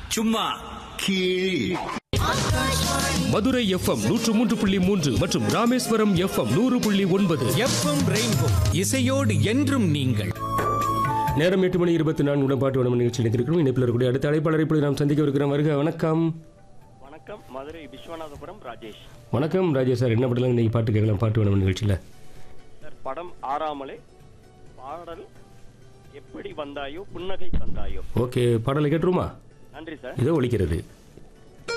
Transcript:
சும்மா கீழ் மதுரை எஃப்எம் நூற்று மூன்று புள்ளி மூன்று மற்றும் ராமேஸ்வரம் எஃப்எம் நூறு புள்ளி ஒன்பது எஃப்எம் ரெயின்போ இசையோடு என்றும் நீங்கள் நேரம் எட்டு மணி இருபத்தி நான்கு உடன் பாட்டு வனம் நிகழ்ச்சி இருக்கிறோம் இணைப்பில் இருக்கக்கூடிய அடுத்த அழைப்பாளரை இப்பொழுது நாம் சந்திக்க இருக்கிறோம் வருக வணக்கம் வணக்கம் மதுரை விஸ்வநாதபுரம் ராஜேஷ் வணக்கம் ராஜேஷ் சார் என்ன படலாம் இன்னைக்கு பாட்டு கேட்கலாம் பாட்டு வனம் நிகழ்ச்சியில் சார் படம் ஆறாமலே பாடல் எப்படி வந்தாயோ புன்னகை தந்தாயோ ஓகே பாடலை கேட்டுருமா நன்றி சார் இதோ ஒலிக்கிறது